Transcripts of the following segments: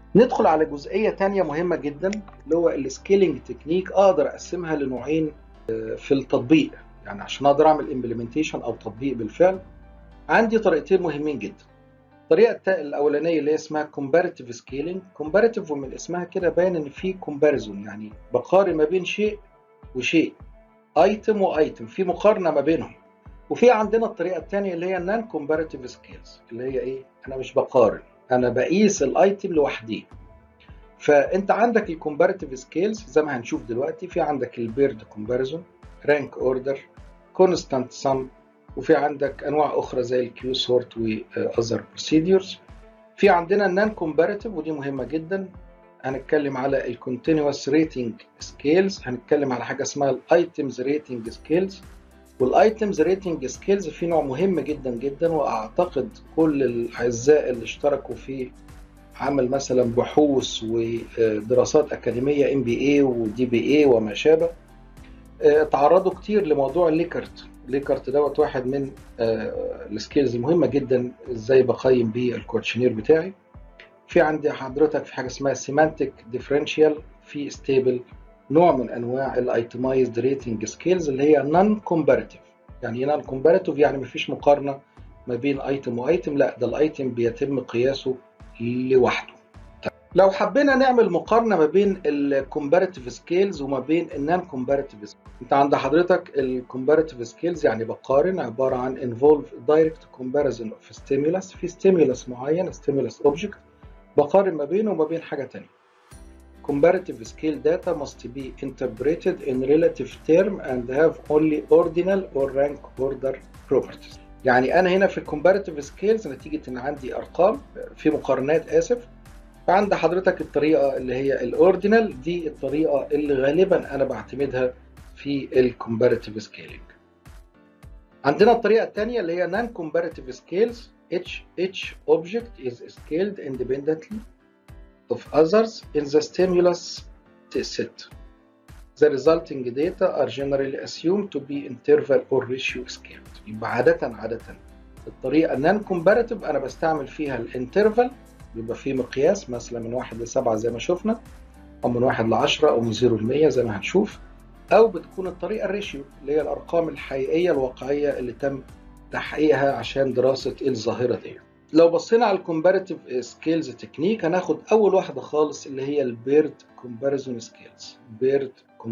ندخل على جزئيه تانية مهمه جدا اللي هو السكيلينج تكنيك اقدر اقسمها لنوعين في التطبيق يعني عشان اقدر اعمل امبلمنتيشن او تطبيق بالفعل عندي طريقتين مهمين جدا الطريقه الاولانيه اللي هي اسمها كومباريتيف سكيلينج كومباريتيف ومن اسمها كده باين ان في كومباريزون يعني بقارن ما بين شيء وشيء ايتم وايتم في مقارنه ما بينهم وفي عندنا الطريقه الثانيه اللي هي النون كومباريتيف سكيلز اللي هي ايه انا مش بقارن انا بقيس الايتم لوحديه فانت عندك الكومباريتيف سكيلز زي ما هنشوف دلوقتي في عندك البيرد كومباريزون رانك اوردر كونستانت سم وفي عندك انواع اخرى زي الكيو سورت واذر بروسيدورز في عندنا النون كومباريتيف ودي مهمه جدا هنتكلم على الكونتينوس ريتنج سكيلز هنتكلم على حاجه اسمها الايتمز ريتنج سكيلز والايتمز ريتنج سكيلز في نوع مهم جدا جدا واعتقد كل الاعزاء اللي اشتركوا في عمل مثلا بحوث ودراسات اكاديميه ام بي اي ودي بي اي وما شابه تعرضوا كتير لموضوع الليكرت الليكرت دوت واحد من السكيلز المهمه جدا ازاي بقيم بيه الكوتشنير بتاعي في عندي حضرتك في حاجه اسمها سيمانتك ديفرنشال في ستيبل نوع من انواع الايتمايزد ريتنج سكيلز اللي هي نون كومباريتيف يعني ايه نون كومباريتيف يعني مفيش مقارنه ما بين ايتم وايتم لا ده الايتم بيتم قياسه لوحده لو حبينا نعمل مقارنه ما بين الكومباريتيف سكيلز وما بين النون كومباريتيف انت عند حضرتك الكومباريتيف سكيلز يعني بقارن عباره عن انفولف دايركت كومباريزون اوف ستيمولس في ستيمولس معين ستيمولس اوبجكت بقارن ما بينه وما بين حاجه ثانيه comparative scale data must be interpreted in relative term and have only ordinal or rank order properties يعني انا هنا في الكومباريتيف سكيلز نتيجه ان عندي ارقام في مقارنات اسف فعند حضرتك الطريقه اللي هي الاوردينال دي الطريقه اللي غالبا انا بعتمدها في الكومباريتيف سكيلينج عندنا الطريقه الثانيه اللي هي non comparative scales each each object is scaled independently of others in the stimulus set. The resulting data are generally assumed to be interval or ratio scaled. يبقى عادة عادة الطريقة non comparative أنا بستعمل فيها الانترفال بيبقى فيه مقياس مثلا من واحد لسبعة زي ما شفنا أو من واحد لعشرة أو من زيرو لمية زي ما هنشوف أو بتكون الطريقة الريشيو اللي هي الأرقام الحقيقية الواقعية اللي تم تحقيقها عشان دراسة الظاهرة دي. لو بصينا على الكومباريتيف سكيلز تكنيك هناخد اول واحده خالص اللي هي البيرد كومباريزون سكيلز بيرد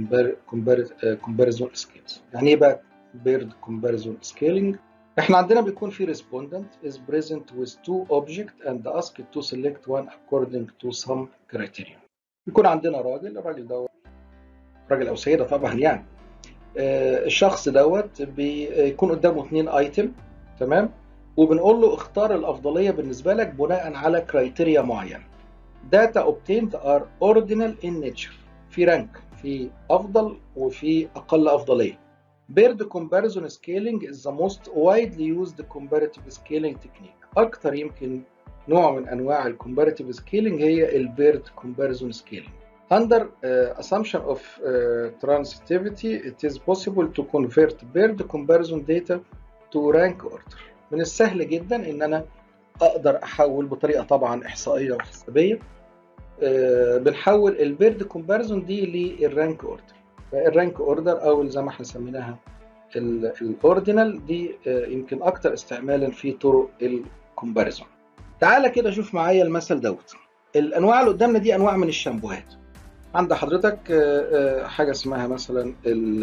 كومباريزون سكيلز يعني ايه بقى بيرد كومباريزون سكيلينج احنا عندنا بيكون في respondent is present with two object and asked to select one according to some criteria يكون عندنا راجل الراجل دوت راجل او سيده طبعا يعني آه الشخص دوت بيكون قدامه اثنين ايتم تمام وبنقول له اختار الافضليه بالنسبه لك بناء على كرايتيريا معينه. Data obtained are ordinal in nature. في رانك في افضل وفي اقل افضليه. Paired comparison scaling is the most widely used comparative scaling technique. اكثر يمكن نوع من انواع الكومباريتيف سكيلينج هي البيرد كومباريزون سكيلينج. Under uh, assumption of uh, transitivity, it is possible to convert paired comparison data to rank order. من السهل جدا ان انا اقدر احول بطريقه طبعا احصائيه وحسابيه أه بنحول البيرد كومباريزون دي للرانك اوردر فالرانك اوردر او زي ما احنا سميناها الاوردينال دي أه يمكن اكتر استعمالا في طرق الكومباريزون تعالى كده شوف معايا المثل دوت الانواع اللي قدامنا دي انواع من الشامبوهات عند حضرتك أه حاجه اسمها مثلا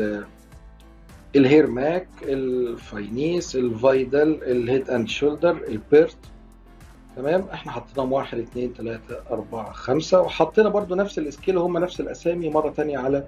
الهير ماك الفاينيس الفايدل الهيد اند شولدر البيرت تمام احنا حطيناهم واحد اتنين تلاتة اربعة خمسة وحطينا برضو نفس السكيل هم نفس الاسامي مرة تانية على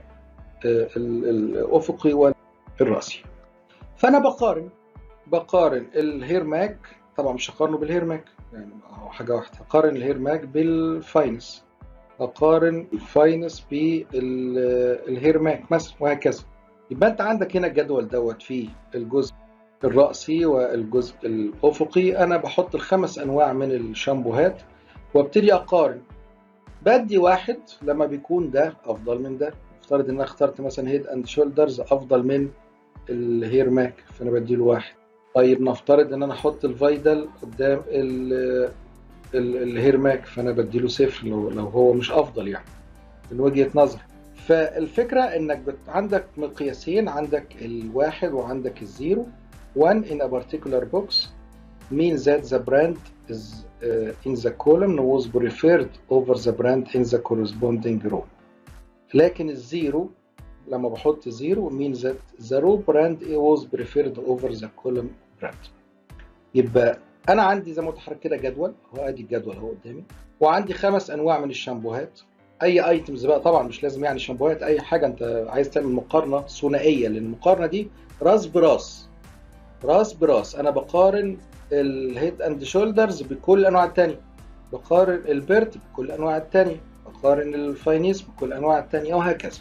الافقي والراسي فانا بقارن بقارن الهير ماك طبعا مش هقارنه بالهير ماك يعني هو حاجة واحدة هقارن الهير ماك بالفاينس هقارن الفاينس بالهير ماك مثلا وهكذا يبقى انت عندك هنا الجدول دوت فيه الجزء الرأسي والجزء الأفقي أنا بحط الخمس أنواع من الشامبوهات وابتدي أقارن بدي واحد لما بيكون ده أفضل من ده افترض إن أنا اخترت مثلا هيد أند شولدرز أفضل من الهير ماك فأنا بدي له واحد طيب نفترض إن أنا أحط الفايدل قدام الهير ماك فانا بديله صفر لو, لو هو مش افضل يعني من وجهه نظري فالفكره انك بت... عندك مقياسين عندك الواحد وعندك الزيرو one in a particular box means that the brand is uh, in the column was preferred over the brand in the corresponding row لكن الزيرو لما بحط زيرو means that the row brand was preferred over the column brand يبقى انا عندي زي ما قلت كده جدول هو ادي الجدول اهو قدامي وعندي خمس انواع من الشامبوهات اي ايتمز بقى طبعا مش لازم يعني شامبوهات اي حاجه انت عايز تعمل مقارنه ثنائيه لان المقارنه دي راس براس راس براس انا بقارن الهيد اند شولدرز بكل الانواع التانية بقارن البيرت بكل الانواع التانية بقارن الفاينيس بكل الانواع التانية وهكذا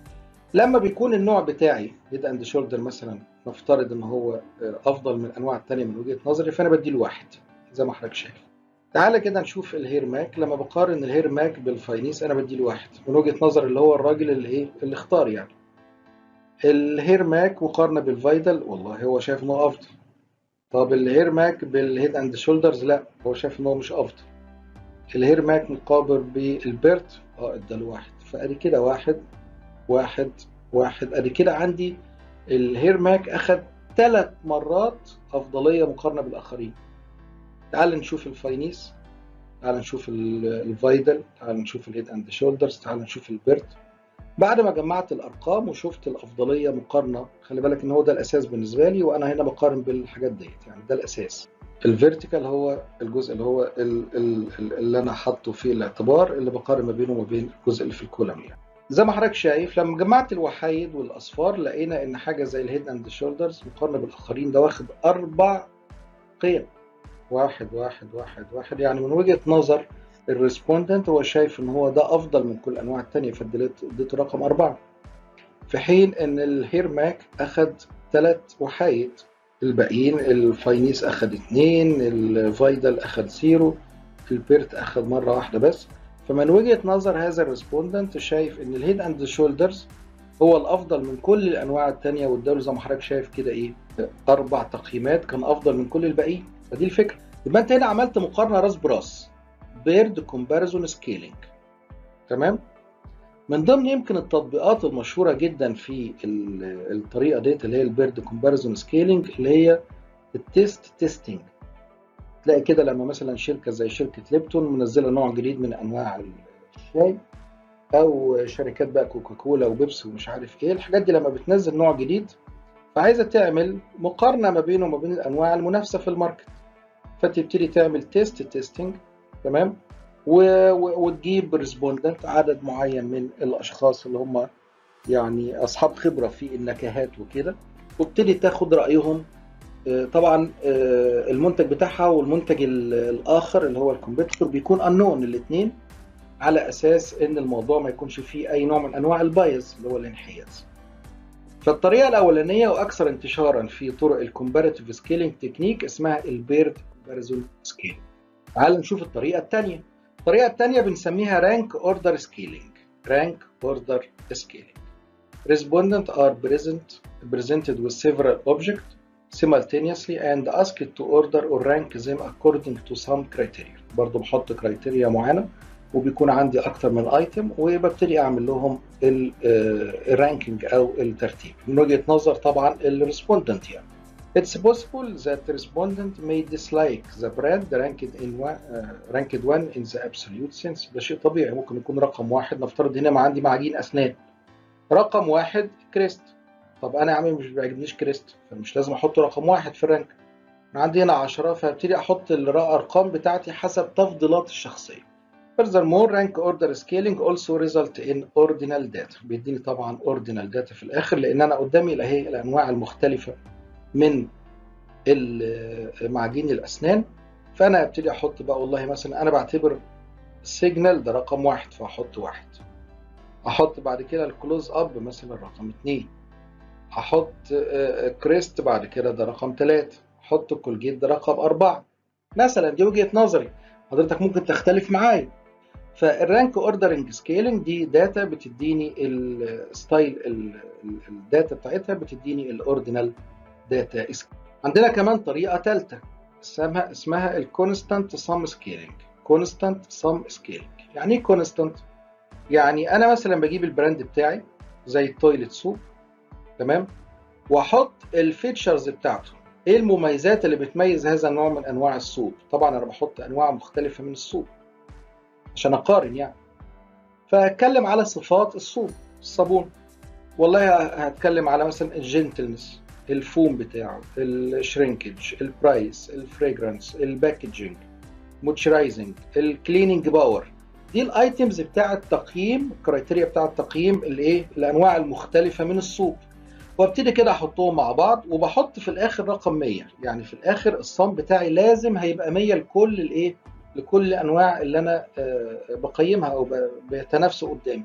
لما بيكون النوع بتاعي هيد اند شولدر مثلا نفترض ان هو افضل من الانواع التانية من وجهة نظري فانا بديله واحد زي ما حضرتك شايف تعالى كده نشوف الهير ماك لما بقارن الهير ماك بالفاينيس انا بديله واحد من وجهة نظر اللي هو الراجل اللي ايه اللي اختار يعني الهير ماك مقارنة بالفايدل والله هو شايف انه افضل طب الهير ماك بالهيد اند شولدرز لا هو شايف ان هو مش افضل الهير ماك مقابل بالبيرت اه اداله واحد فادي كده واحد واحد واحد ادي كده عندي الهير ماك اخد ثلاث مرات افضليه مقارنه بالاخرين تعال نشوف الفاينيس تعال نشوف الفايدل تعال نشوف الهيد اند شولدرز تعال نشوف البيرت بعد ما جمعت الارقام وشفت الافضليه مقارنه خلي بالك ان هو ده الاساس بالنسبه لي وانا هنا بقارن بالحاجات ديت يعني ده الاساس الفيرتيكال هو الجزء اللي هو اللي انا حاطه في الاعتبار اللي بقارن ما بينه وما بين الجزء اللي في الكولم يعني زي ما حضرتك شايف لما جمعت الوحايد والاصفار لقينا ان حاجه زي الهيد اند شولدرز مقارنه بالاخرين ده واخد اربع قيم واحد واحد واحد واحد يعني من وجهه نظر الريسبوندنت هو شايف ان هو ده افضل من كل الانواع التانية فاديته رقم اربعة في حين ان الهير ماك اخد ثلاث وحايد الباقيين الفاينيس اخد اتنين الفايدل اخد زيرو البيرت اخد مرة واحدة بس فمن وجهة نظر هذا الريسبوندنت شايف ان الهيد اند شولدرز هو الافضل من كل الانواع التانية واداله زي ما حضرتك شايف كده ايه اربع تقييمات كان افضل من كل الباقيين فدي الفكرة يبقى انت هنا عملت مقارنة راس براس بيرد كومباريزون سكيلينج تمام من ضمن يمكن التطبيقات المشهوره جدا في الطريقه ديت اللي هي البيرد كومباريزون سكيلينج اللي هي التيست تيستنج تلاقي كده لما مثلا شركه زي شركه ليبتون منزله نوع جديد من انواع الشاي او شركات بقى كوكاكولا وبيبسي ومش عارف ايه الحاجات دي لما بتنزل نوع جديد فعايزه تعمل مقارنه ما بينه وما بين الانواع المنافسه في الماركت فتبتدي تعمل تيست تيستنج تمام وتجيب ريسبوندنت عدد معين من الاشخاص اللي هم يعني اصحاب خبره في النكهات وكده وابتدي تاخد رايهم طبعا المنتج بتاعها والمنتج الاخر اللي هو الكومبيتيتور بيكون انون الاثنين على اساس ان الموضوع ما يكونش فيه اي نوع من انواع البايز اللي هو الانحياز فالطريقه الاولانيه واكثر انتشارا في طرق الكومباريتيف سكيلينج تكنيك اسمها البيرد كومباريزون سكيلينج تعال نشوف الطريقة الثانية الطريقة الثانية بنسميها rank order scaling rank order scaling respondent are present presented with several objects simultaneously and asked to order or rank them according to some criteria برضو بحط كرايتيريا معينة وبيكون عندي أكتر من ايتم وببتدي أعمل لهم الرانكينج أو الترتيب من وجهة نظر طبعا الريسبوندنت يعني It's possible that the respondent may dislike the brand ranked in one, uh, ranked one in the absolute sense ده شيء طبيعي ممكن يكون رقم واحد نفترض هنا ما عندي معجين أسنان رقم واحد كريست طب أنا يا عمي مش بيعجبنيش كريست فمش لازم أحطه رقم واحد في الرانك أنا عندي هنا 10 فهبتدي أحط الأرقام بتاعتي حسب تفضيلاتي الشخصية Furthermore, rank order scaling also result in ordinal data بيديني طبعا ordinal data في الآخر لأن أنا قدامي الأهي الأنواع المختلفة من معجين الاسنان فانا ابتدي احط بقى والله مثلا انا بعتبر السيجنال ده رقم واحد فاحط واحد احط بعد كده الكلوز اب مثلا رقم اتنين احط كريست بعد كده ده رقم تلاتة احط كولجيت ده رقم اربعة مثلا دي وجهة نظري حضرتك ممكن تختلف معايا فالرانك اوردرنج سكيلنج دي داتا بتديني الستايل الداتا بتاعتها بتديني الاوردينال داتا عندنا كمان طريقة ثالثة اسمها اسمها الكونستانت سام سكيلينج constant sum scaling يعني ايه constant يعني انا مثلا بجيب البراند بتاعي زي التويلت سوب تمام واحط الفيتشرز بتاعته ايه المميزات اللي بتميز هذا النوع من انواع الصوب طبعا انا بحط انواع مختلفه من الصوب عشان اقارن يعني فهتكلم على صفات الصوب الصابون والله هتكلم على مثلا الجنتلنس الفوم بتاعه الشرينكج البرايس الفريجرانس الباكجينج موتشرايزنج الكليننج باور دي الايتمز بتاع التقييم الكرايتيريا بتاع التقييم الايه الانواع المختلفه من الصوب وابتدي كده احطهم مع بعض وبحط في الاخر رقم 100 يعني في الاخر الصم بتاعي لازم هيبقى 100 لكل الايه لكل انواع اللي انا بقيمها او بيتنافسوا قدامي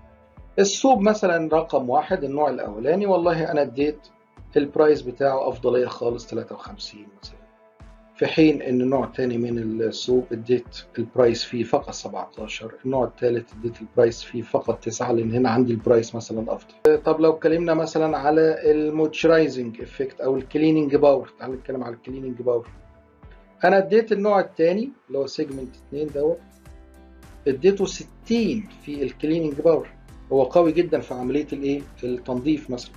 الصوب مثلا رقم واحد النوع الاولاني والله انا اديت البرايس بتاعه افضليه خالص 53 مثلا في حين ان النوع الثاني من الصوب اديت البرايس فيه فقط 17 النوع الثالث اديت البرايس فيه فقط 9 لان هنا عندي البرايس مثلا افضل طب لو اتكلمنا مثلا على الموتشرايزنج افكت او الكليننج باور تعال نتكلم على الكليننج باور انا اديت النوع الثاني اللي هو سيجمنت 2 دوت اديته 60 في الكليننج باور هو قوي جدا في عمليه الايه التنظيف مثلا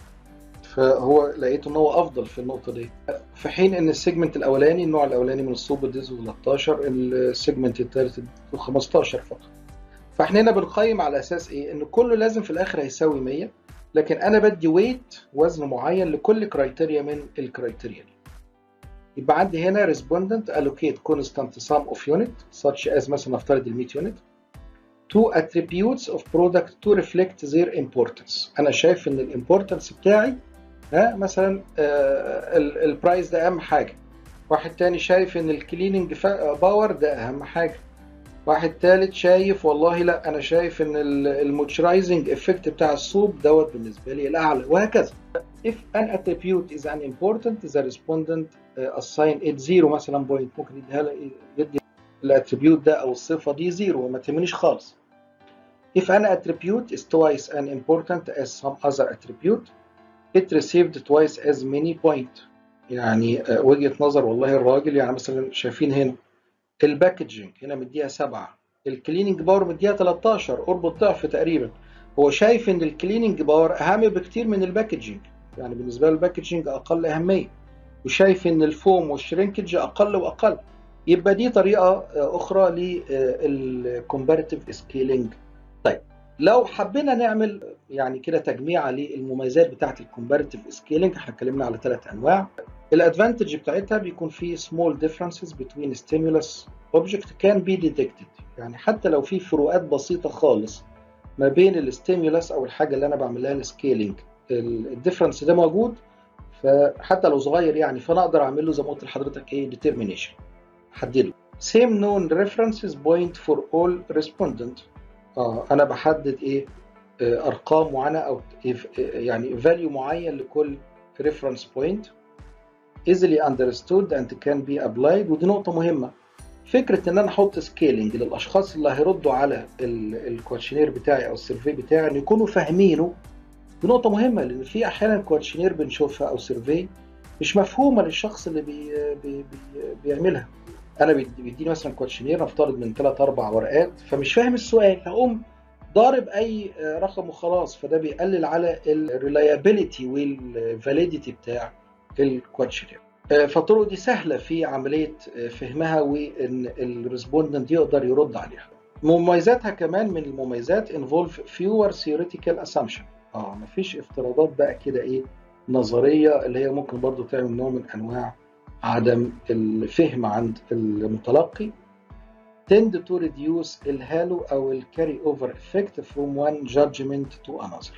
فهو لقيت ان هو افضل في النقطه دي في حين ان السيجمنت الاولاني النوع الاولاني من الصوب اديته 13 السيجمنت الثالث اديته 15 فقط فاحنا هنا بنقيم على اساس ايه ان كله لازم في الاخر هيساوي 100 لكن انا بدي ويت وزن معين لكل كرايتيريا من الكرايتيريا دي يبقى عندي هنا respondent allocate constant sum of unit such as مثلا نفترض ال 100 unit to attributes of product to reflect their importance انا شايف ان الامبورتنس بتاعي ها مثلا البرايس ده اهم حاجه واحد تاني شايف ان الكليننج باور ده اهم حاجه واحد تالت شايف والله لا انا شايف ان الموتشرايزنج افكت بتاع الصوب دوت بالنسبه لي الاعلى وهكذا if an attribute is unimportant the respondent assign it zero مثلا بوينت ممكن يديها لها يدي الاتريبيوت ده او الصفه دي زيرو وما تهمنيش خالص if an attribute is twice as important as some other attribute it received twice as many point يعني وجهه نظر والله الراجل يعني مثلا شايفين هنا الباكجينج هنا مديها 7 الكليننج باور مديها 13 قرب الضعف تقريبا هو شايف ان الكليننج باور اهم بكتير من الباكجينج يعني بالنسبه له الباكجينج اقل اهميه وشايف ان الفوم والشرينكج اقل واقل يبقى دي طريقه اخرى للكومباريتيف سكيلينج طيب لو حبينا نعمل يعني كده تجميع للمميزات بتاعه الكومباريتيف سكيلينج احنا اتكلمنا على ثلاث انواع الادفانتج بتاعتها بيكون في small differences between stimulus object can be detected يعني حتى لو في فروقات بسيطه خالص ما بين الستيمولس او الحاجه اللي انا بعملها السكيلينج الديفرنس ده موجود فحتى لو صغير يعني فانا اقدر اعمل له زي ما قلت لحضرتك ايه determination احدده same known references point for all respondent اه انا بحدد ايه آه ارقام معينه او يعني value معين لكل reference point easily understood and can be applied ودي نقطه مهمه فكره ان انا احط سكيلنج للاشخاص اللي هيردوا على الكواتشنير بتاعي او السيرفي بتاعي ان يكونوا فاهمينه دي نقطة مهمة لأن في أحيانا كواتشنير بنشوفها أو سيرفي مش مفهومة للشخص اللي بي بي بي بيعملها أنا بيديني مثلا كواتشنير نفترض من ثلاث أربع ورقات فمش فاهم السؤال هقوم ضارب أي رقم وخلاص فده بيقلل على الريلايابيليتي والفاليديتي بتاع الكواتشنير فالطرق دي سهلة في عملية فهمها وإن الريسبوندنت يقدر يرد عليها مميزاتها كمان من المميزات involve fewer theoretical assumption اه مفيش افتراضات بقى كده ايه نظريه اللي هي ممكن برضو تعمل نوع من انواع عدم الفهم عند المتلقي tend to reduce الهالو او الكاري اوفر effect from one judgment to another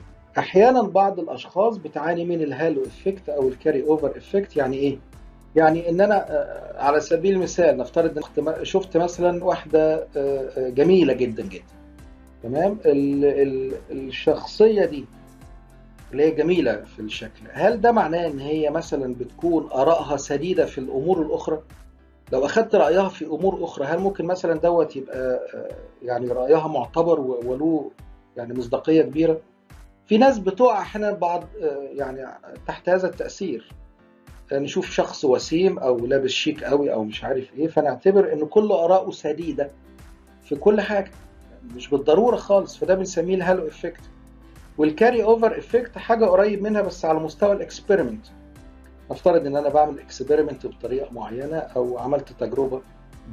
احيانا بعض الاشخاص بتعاني من الهالو افكت او الكاري اوفر افكت يعني ايه يعني ان انا على سبيل المثال نفترض ان شفت مثلا واحده جميله جدا جدا تمام ال ال الشخصيه دي اللي هي جميله في الشكل هل ده معناه ان هي مثلا بتكون ارائها سديده في الامور الاخرى لو اخدت رايها في امور اخرى هل ممكن مثلا دوت يبقى يعني رايها معتبر وله يعني مصداقيه كبيره في ناس بتقع احيانا بعض يعني تحت هذا التاثير نشوف شخص وسيم او لابس شيك قوي او مش عارف ايه فنعتبر ان كل اراءه سديده في كل حاجه مش بالضروره خالص فده بنسميه الهالو افكت والكاري اوفر افكت حاجه قريب منها بس على مستوى الاكسبيرمنت نفترض ان انا بعمل اكسبيرمنت بطريقه معينه او عملت تجربه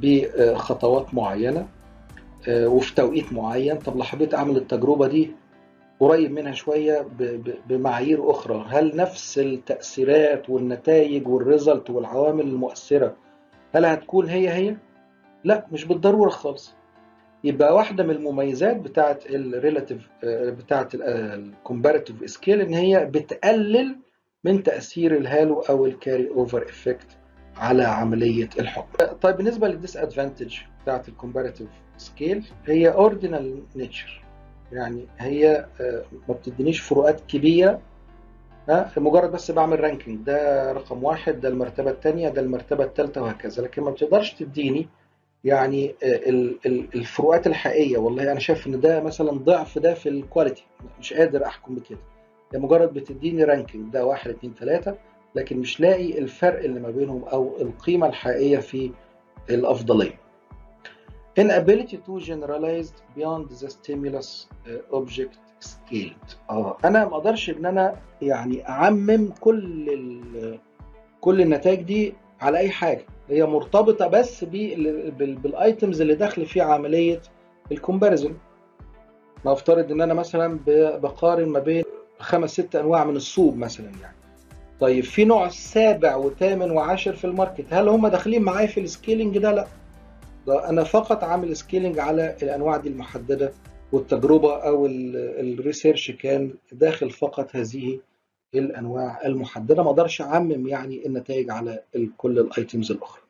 بخطوات معينه وفي توقيت معين طب لو حبيت اعمل التجربه دي قريب منها شويه بمعايير اخرى هل نفس التاثيرات والنتائج والريزلت والعوامل المؤثره هل هتكون هي هي لا مش بالضروره خالص يبقى واحده من المميزات بتاعه الريلاتيف بتاعه الكومباريتيف سكيل ان هي بتقلل من تاثير الهالو او الكاري اوفر افكت على عمليه الحكم طيب بالنسبه للديس ادفانتج بتاعه الكومباريتيف سكيل هي اوردينال نيتشر يعني هي ما بتدينيش فروقات كبيره ها مجرد بس بعمل رانكينج ده رقم واحد ده المرتبه الثانيه ده المرتبه الثالثه وهكذا لكن ما بتقدرش تديني يعني الفروقات الحقيقيه والله انا شايف ان ده مثلا ضعف ده في الكواليتي مش قادر احكم بكده هي مجرد بتديني رانكينج ده واحد اتنين تلاته لكن مش لاقي الفرق اللي ما بينهم او القيمه الحقيقيه في الافضليه inability to generalize beyond the stimulus object scaled اه انا ما اقدرش ان انا يعني اعمم كل كل النتائج دي على اي حاجه هي مرتبطه بس بالايتمز اللي داخل في عمليه الكومباريزون نفترض ان انا مثلا بقارن ما بين خمس ست انواع من الصوب مثلا يعني طيب في نوع سابع وثامن وعاشر في الماركت هل هم داخلين معايا في السكيلينج ده لا ده انا فقط عامل سكيلينج على الانواع دي المحدده والتجربه او الريسيرش كان داخل فقط هذه الانواع المحدده ما اقدرش اعمم يعني النتائج على كل الايتمز الاخرى